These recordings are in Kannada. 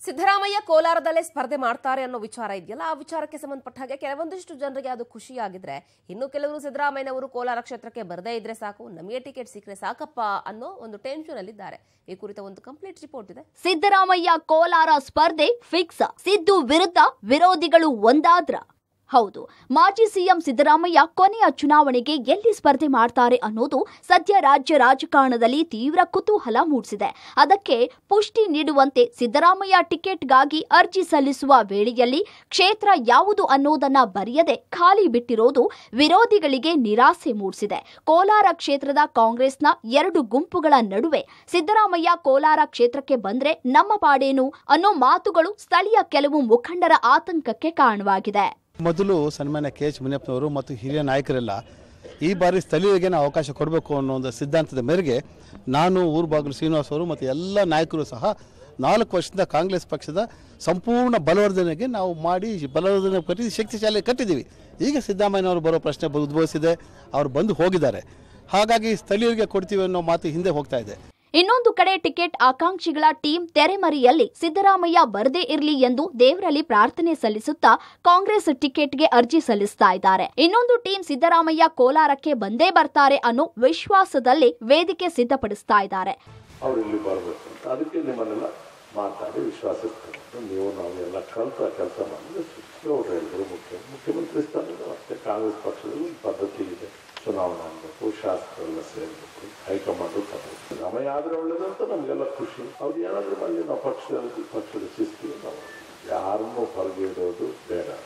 ಸಿದ್ದರಾಮಯ್ಯ ಕೋಲಾರದಲ್ಲೇ ಸ್ಪರ್ಧೆ ಮಾಡ್ತಾರೆ ಅನ್ನೋ ವಿಚಾರ ಇದೆಯಲ್ಲ ಆ ವಿಚಾರಕ್ಕೆ ಸಂಬಂಧಪಟ್ಟ ಹಾಗೆ ಕೆಲವೊಂದಿಷ್ಟು ಜನರಿಗೆ ಅದು ಖುಷಿಯಾಗಿದ್ರೆ ಇನ್ನು ಕೆಲವರು ಸಿದ್ದರಾಮಯ್ಯನವರು ಕೋಲಾರ ಕ್ಷೇತ್ರಕ್ಕೆ ಬರದೇ ಇದ್ರೆ ಸಾಕು ನಮಗೆ ಟಿಕೆಟ್ ಸಿಕ್ಕರೆ ಸಾಕಪ್ಪ ಅನ್ನೋ ಒಂದು ಟೆನ್ಷನ್ ಅಲ್ಲಿದ್ದಾರೆ ಈ ಕುರಿತ ಒಂದು ಕಂಪ್ಲೀಟ್ ರಿಪೋರ್ಟ್ ಇದೆ ಸಿದ್ದರಾಮಯ್ಯ ಕೋಲಾರ ಸ್ಪರ್ಧೆ ಫಿಕ್ಸ್ ಸಿದ್ದು ವಿರುದ್ಧ ವಿರೋಧಿಗಳು ಒಂದಾದ್ರ ಹೌದು ಮಾಜಿ ಸಿಎಂ ಸಿದ್ದರಾಮಯ್ಯ ಕೊನೆಯ ಚುನಾವಣೆಗೆ ಎಲ್ಲಿ ಸ್ಪರ್ಧೆ ಮಾಡ್ತಾರೆ ಅನ್ನೋದು ಸದ್ಯ ರಾಜ್ಯ ರಾಜಕಾರಣದಲ್ಲಿ ತೀವ್ರ ಕುತೂಹಲ ಮೂಡಿಸಿದೆ ಅದಕ್ಕೆ ಪುಷ್ಟಿ ನೀಡುವಂತೆ ಸಿದ್ದರಾಮಯ್ಯ ಟಿಕೆಟ್ಗಾಗಿ ಅರ್ಜಿ ಸಲ್ಲಿಸುವ ವೇಳೆಯಲ್ಲಿ ಕ್ಷೇತ್ರ ಯಾವುದು ಅನ್ನೋದನ್ನ ಬರೆಯದೆ ಖಾಲಿ ಬಿಟ್ಟಿರೋದು ವಿರೋಧಿಗಳಿಗೆ ನಿರಾಸೆ ಮೂಡಿಸಿದೆ ಕೋಲಾರ ಕ್ಷೇತ್ರದ ಕಾಂಗ್ರೆಸ್ನ ಎರಡು ಗುಂಪುಗಳ ನಡುವೆ ಸಿದ್ದರಾಮಯ್ಯ ಕೋಲಾರ ಕ್ಷೇತ್ರಕ್ಕೆ ಬಂದ್ರೆ ನಮ್ಮ ಪಾಡೇನು ಅನ್ನೋ ಮಾತುಗಳು ಸ್ಥಳೀಯ ಕೆಲವು ಮುಖಂಡರ ಆತಂಕಕ್ಕೆ ಕಾರಣವಾಗಿದೆ ಮೊದಲು ಸನ್ಮಾನ್ಯ ಕೆ ಎಚ್ ಮುನಿಯಪ್ಪನವರು ಮತ್ತು ಹಿರಿಯ ನಾಯಕರೆಲ್ಲ ಈ ಬಾರಿ ಸ್ಥಳೀಯರಿಗೆ ನಾವು ಅವಕಾಶ ಕೊಡಬೇಕು ಅನ್ನೋ ಒಂದು ಸಿದ್ಧಾಂತದ ಮೇರೆಗೆ ನಾನು ಊರು ಬಾಗಿಲು ಶ್ರೀನಿವಾಸ್ ಅವರು ಮತ್ತು ಎಲ್ಲ ನಾಯಕರು ಸಹ ನಾಲ್ಕು ವರ್ಷದಿಂದ ಕಾಂಗ್ರೆಸ್ ಪಕ್ಷದ ಸಂಪೂರ್ಣ ಬಲವರ್ಧನೆಗೆ ನಾವು ಮಾಡಿ ಬಲವರ್ಧನೆ ಕಟ್ಟಿ ಶಕ್ತಿಶಾಲಿ ಕಟ್ಟಿದ್ದೀವಿ ಈಗ ಸಿದ್ದರಾಮಯ್ಯನವರು ಬರೋ ಪ್ರಶ್ನೆ ಉದ್ಭವಿಸಿದೆ ಅವರು ಬಂದು ಹೋಗಿದ್ದಾರೆ ಹಾಗಾಗಿ ಸ್ಥಳೀಯರಿಗೆ ಕೊಡ್ತೀವಿ ಅನ್ನೋ ಮಾತು ಹಿಂದೆ ಹೋಗ್ತಾ ಇದೆ ಇನ್ನೊಂದು ಕಡೆ ಟಿಕೆಟ್ ಆಕಾಂಕ್ಷಿಗಳ ಟೀಮ್ ತೆರೆಮರೆಯಲ್ಲಿ ಸಿದ್ದರಾಮಯ್ಯ ಬರದೇ ಇರಲಿ ಎಂದು ದೇವರಲ್ಲಿ ಪ್ರಾರ್ಥನೆ ಸಲ್ಲಿಸುತ್ತಾ ಕಾಂಗ್ರೆಸ್ ಟಿಕೆಟ್ಗೆ ಅರ್ಜಿ ಸಲ್ಲಿಸ್ತಾ ಇದ್ದಾರೆ ಇನ್ನೊಂದು ಟೀಮ್ ಸಿದ್ದರಾಮಯ್ಯ ಕೋಲಾರಕ್ಕೆ ಬಂದೇ ಬರ್ತಾರೆ ಅನ್ನೋ ವಿಶ್ವಾಸದಲ್ಲಿ ವೇದಿಕೆ ಸಿದ್ಧಪಡಿಸ್ತಾ ಇದ್ದಾರೆ ಅವ್ರು ಇಲ್ಲಿ ಬರಬೇಕು ಅಂತ ಅದಕ್ಕೆ ನಿಮ್ಮನ್ನೆಲ್ಲ ಮಾತಾಡಿ ವಿಶ್ವಾಸಿಸ್ತಾರೆ ನೀವು ನಾವು ಎಲ್ಲ ಕಲ್ತ ಕೆಲಸ ಮಾಡಿದ್ರೆ ಗೌಡ್ರು ಹೇಳಿದ್ರು ಮುಖ್ಯ ಮುಖ್ಯಮಂತ್ರಿ ಸ್ಥಾನದ ಅಷ್ಟೇ ಕಾಂಗ್ರೆಸ್ ಪಕ್ಷದಲ್ಲಿ ಒಂದು ಪದ್ಧತಿ ಇದೆ ಚುನಾವಣೆ ಆಗಬೇಕು ಶಾಸಕರೆಲ್ಲ ಸೇರಬೇಕು ಹೈಕಮಾಂಡ್ ತರಬೇಕು ರಾಮಯ್ಯ ಆದ್ರೆ ಒಳ್ಳೇದಂತ ನಮಗೆಲ್ಲ ಖುಷಿ ಅವ್ರು ಏನಾದ್ರೂ ಮಾಡಿ ನಾವು ಪಕ್ಷದ ಪಕ್ಷದ ಶಿಸ್ತಿಗೆ ನಾವು ಯಾರನ್ನೂ ಹೊರಗೆ ಇಡೋದು ಬೇಡ ಅಂತ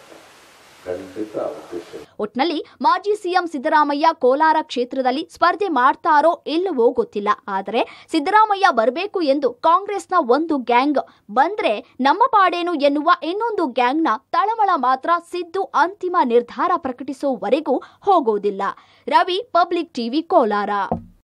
ಖಂಡಿತ ಆ ಉದ್ದೇಶ ಇದೆ. ಒಟ್ನಲ್ಲಿ ಮಾಜಿ ಸಿಎಂ ಸಿದ್ದರಾಮಯ್ಯ ಕೋಲಾರ ಕ್ಷೇತ್ರದಲ್ಲಿ ಸ್ಪರ್ಧೆ ಮಾಡ್ತಾರೋ ಇಲ್ಲವೋ ಗೊತ್ತಿಲ್ಲ ಆದರೆ ಸಿದ್ದರಾಮಯ್ಯ ಬರಬೇಕು ಎಂದು ಕಾಂಗ್ರೆಸ್ನ ಒಂದು ಗ್ಯಾಂಗ್ ಬಂದ್ರೆ ನಮ್ಮ ಪಾಡೇನು ಎನ್ನುವ ಇನ್ನೊಂದು ಗ್ಯಾಂಗ್ನ ತಳಮಳ ಮಾತ್ರ ಸಿದ್ದು ಅಂತಿಮ ನಿರ್ಧಾರ ಪ್ರಕಟಿಸುವವರೆಗೂ ಹೋಗೋದಿಲ್ಲ ರವಿ ಪಬ್ಲಿಕ್ ಟಿವಿ ಕೋಲಾರ